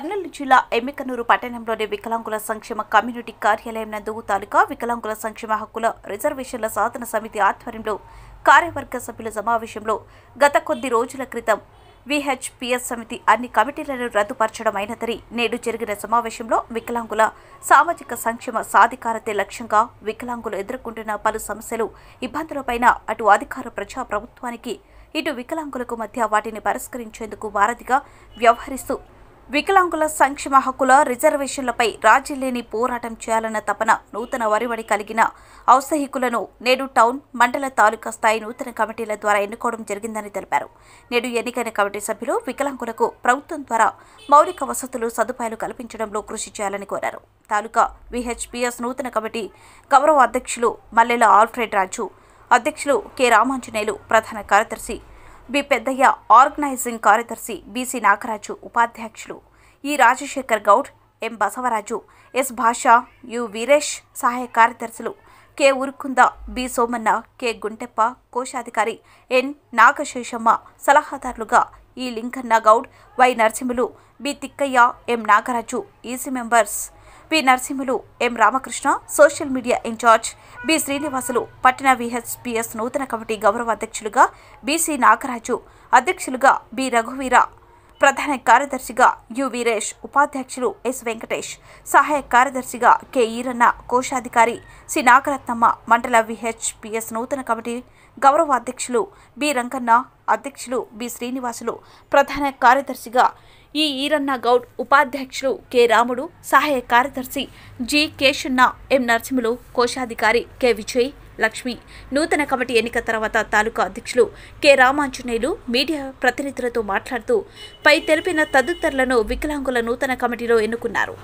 కర్నూలు జిల్లా ఎమ్మికనూరు పట్టణంలోని వికలాంగుల సంక్షేమ కమ్యూనిటీ కార్యాలయం నందు తాలూకా వికలాంగుల సంక్షేమ హక్కుల రిజర్వేషన్ల సాధన సమితి ఆధ్వర్యంలో కార్యవర్గ సభ్యుల సమావేశంలో గత కొద్ది రోజుల క్రితం విహెచ్పిఎస్ సమితి అన్ని కమిటీలను రద్దుపరచడం అయినదని నేడు జరిగిన సమావేశంలో వికలాంగుల సామాజిక సంక్షేమ సాధికారతే లక్ష్యంగా వికలాంగులు ఎదుర్కొంటున్న పలు సమస్యలు ఇబ్బందులపైన అటు అధికార ప్రజా ప్రభుత్వానికి ఇటు వికలాంగులకు మధ్య వాటిని పరిష్కరించేందుకు వారధిగా వ్యవహరిస్తూ వికలాంగుల సంక్షేమ హక్కుల రిజర్వేషన్లపై రాజీ లేని పోరాటం చేయాలన్న తపన నూతన వరివడి కలిగిన ఔత్సాహికులను నేడు టౌన్ మండల తాలూకా స్థాయి నూతన కమిటీల ద్వారా ఎన్నుకోవడం జరిగిందని తెలిపారు నేడు ఎన్నికైన కమిటీ సభ్యులు వికలాంగులకు ప్రభుత్వం ద్వారా మౌలిక వసతులు సదుపాయాలు కల్పించడంలో కృషి చేయాలని కోరారు తాలూకా విహెచ్పిఎస్ నూతన కమిటీ గౌరవ అధ్యక్షులు మల్లెల ఆల్ఫ్రెడ్ రాజు అధ్యక్షులు కె రామాంజనేయులు ప్రధాన కార్యదర్శి బి పెద్దయ్య ఆర్గనైజింగ్ కార్యదర్శి బీసీ నాగరాజు ఉపాధ్యక్షులు E Rajasekhar Goud M Basavaraju S Basha U Veeresh సహాయ కార్యదర్శులు K Urukunda B Somanna K Guntappa కోశాధికారి ఎన్ నాగశేషమ్మ సలహాదారులుగా E Linganna Goud Y Narasimhulu B Thikkaiah M Nagaraju EC members P Narasimhulu M Ramakrishna social media incharge B Srinivasulu పట్టణ విహెచ్పిఎస్ నూతన కమిటీ గౌరవ అధ్యక్షులుగా బీసీ నాగరాజు అధ్యక్షులుగా బి రఘువీర ప్రధాన కార్యదర్శిగా యు వీరేష్ ఉపాధ్యక్షులు ఎస్ వెంకటేష్ సహాయ కార్యదర్శిగా కె ఈరన్న కోశాధికారి సి నాగరత్నమ్మ మండల విహెచ్పిఎస్ నూతన కమిటీ గౌరవ అధ్యక్షులు బి రంగన్న అధ్యక్షులు బి శ్రీనివాసులు ప్రధాన కార్యదర్శిగా ఈ ఈరన్న గౌడ్ ఉపాధ్యక్షులు కె రాముడు సహాయ కార్యదర్శి జి కేశన్న ఎం నరసింహులు కోశాధికారి కె విజయ్ లక్ష్మి నూతన కమిటీ ఎన్నిక తర్వాత తాలూకా అధ్యక్షులు కె రామాంజనేయులు మీడియా ప్రతినిధులతో మాట్లాడుతూ పై తెలిపిన తదితరులను వికలాంగుల నూతన కమిటీలో ఎన్నుకున్నారు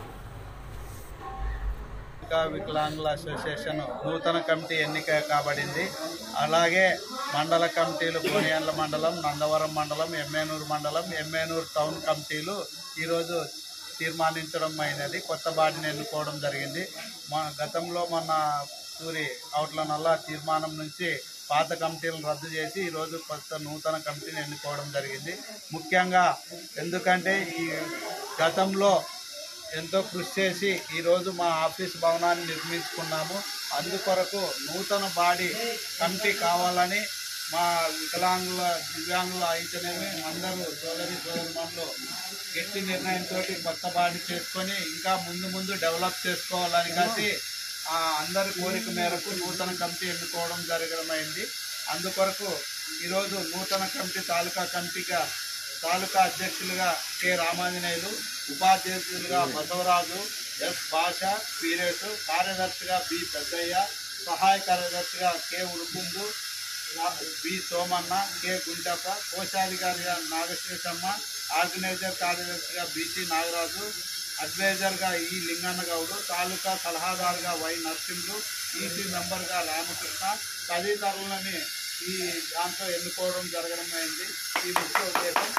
ఇంకా వికలాంగుల అసోసియేషన్ నూతన కమిటీ ఎన్నిక కాబడింది అలాగే మండల కమిటీలు బోనియాన్ల మండలం నందవరం మండలం ఎమ్మెనూరు మండలం ఎమ్మెనూరు టౌన్ కమిటీలు ఈరోజు తీర్మానించడం అయినది కొత్త బాడీని ఎన్నుకోవడం జరిగింది మా గతంలో మన సూరి అవుట్ల నల్ల తీర్మానం నుంచి పాత కమిటీలను రద్దు చేసి ఈరోజు కొత్త నూతన కమిటీని ఎన్నుకోవడం జరిగింది ముఖ్యంగా ఎందుకంటే ఈ గతంలో ఎంతో కృషి చేసి ఈరోజు మా ఆఫీస్ భవనాన్ని నిర్మించుకున్నాము అందుకొరకు నూతన బాడీ కమిటీ కావాలని మా వికలాంగుల దివ్యాంగుల అయితేనేమి అందరూ సోదరి సోదరులు గట్టి నిర్ణయంతో కొత్త బాడీ చేసుకొని ఇంకా ముందు ముందు డెవలప్ చేసుకోవాలని కలిసి ఆ అందరి కోరిక మేరకు నూతన కమిటీ ఎన్నుకోవడం జరగడమైంది అందుకొరకు ఈరోజు నూతన కమిటీ తాలూకా కమిటీగా తాలూకా అధ్యక్షులుగా కె రామాంజనేయులు ఉపాధ్యక్షులుగా బసవరాజు ఎస్ భాష వీరేష్ కార్యదర్శిగా బి పెద్దయ్య సహాయ కార్యదర్శిగా K Udukundu B Somanna K Guntappa కోశాధికారిగా నాగశేషమ్మ ఆర్గనైజర్ కార్యదర్శిగా బిసి నాగరాజు అడ్వైజర్గా ఈ లింగన్న గౌడు తాలూకా సలహాదారుగా వై నరసింహులు ఈసీ మెంబర్గా రామకృష్ణ తదితరులని ఈ దాంట్లో ఎన్నుకోవడం జరగడం అయింది ఈ ముఖ్య ఉద్దేశం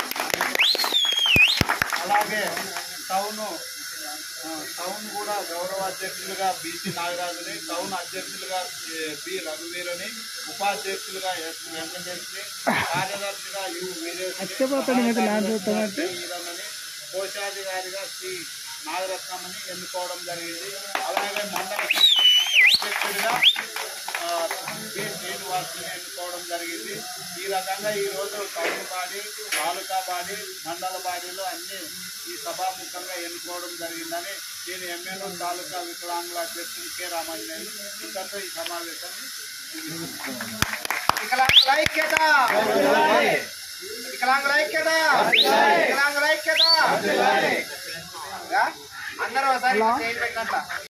అలాగే టౌన్ ఆ, టౌన్ కూడా గౌరవ అధ్యక్షులుగా బీసీ నాగరాజుని టౌన్ అధ్యక్షులుగా ఏ, బి రఘువీరుని ఉపాధ్యక్షులుగా ఎస్ వెంకటేష్ని కార్యదర్శిగా యు వీరేష్ని ఈరన్నని కోశాధికారిగా శ్రీ నాగరత్నమని ఎన్నుకోవడం జరిగింది అలాగే మండల అధ్యక్షుడిగా ఆ, బి శ్రీనివాసుని ఎన్నుకోవడం జరిగింది ఈ రకంగా ఈ రోజు టౌన్ బాడీ తాలూకా బాడీ మండల బాడీలో అన్ని ఈ సభాముఖంగా ఎన్నుకోవడం జరిగిందని నేను ఎమ్మెల్యే తాలూకా వికలాంగుల అధ్యక్షుడు కె రామాంజనేయులు ఇంతతో ఈ సమావేశాన్ని వికలాంగుల ఐక్యత వికలాంగుల ఐక్యత వికలాంగుల ఐక్యత అందరూ ఒకసారి చేయి పెట్టండి